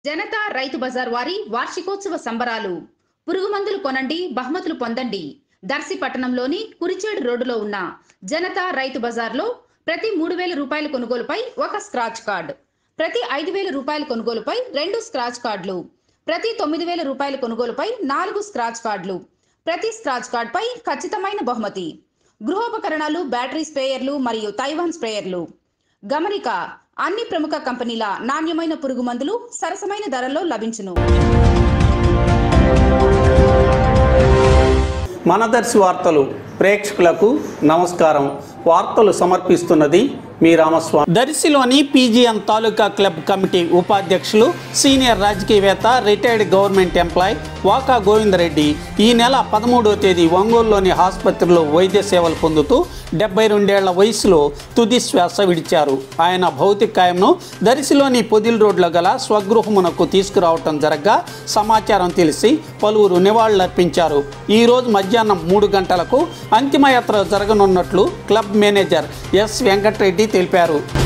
జనతా రైతు బజార్ వారి వార్షికోత్సవ సంబరాలు పురుగు మందులు కొనండి బహుమతులు పొందండి దర్శి పట్టణంలోని కురిచేడు రోడ్డులో ఉన్న జనతా రైతు బజార్లో ప్రతి మూడు వేల రూపాయల కొనుగోలుపై ఒక స్క్రాచ్ కార్డ్ ప్రతి ఐదు వేల రూపాయల కొనుగోలుపై రెండు స్క్రాచ్ కార్డులు ప్రతి తొమ్మిది వేల రూపాయల కొనుగోలుపై నాలుగు స్క్రాచ్ కార్డులు ప్రతి స్క్రాచ్ కార్డ్పై ఖచ్చితమైన బహుమతి గృహోపకరణాలు బ్యాటరీ స్ప్రేయర్లు మరియు తైవాన్ స్ప్రేయర్లు గమనిక అన్ని ప్రముఖ కంపెనీల నాణ్యమైన పురుగు మందులు సరసమైన ధరల్లో లభించును మనదర్శి వార్తలు ప్రేక్షకులకు నమస్కారం వార్తలు సమర్పిస్తున్నది మీ రామస్వామి దర్శిలోని పీజీఎన్ తాలూకా క్లబ్ కమిటీ ఉపాధ్యక్షులు సీనియర్ రాజకీయవేత్త retired government employee Vaka Govindareddy ఈ నెల పదమూడవ తేదీ ఒంగోలులోని ఆసుపత్రిలో వైద్య సేవలు పొందుతూ డెబ్బై రెండేళ్ల వయసులో తుది శ్వాస విడిచారు ఆయన భౌతిక కాయంను దర్శిలోని పొదిల్ రోడ్లో గల స్వగృహమునకు తీసుకురావటం జరగ్గా సమాచారం తెలిసి పలువురు నివాళులర్పించారు ఈ రోజు మధ్యాహ్నం మూడు గంటలకు అంతిమయాత్ర జరగనున్నట్లు క్లబ్ మేనేజర్ ఎస్ వెంకటరెడ్డి తెలిపారు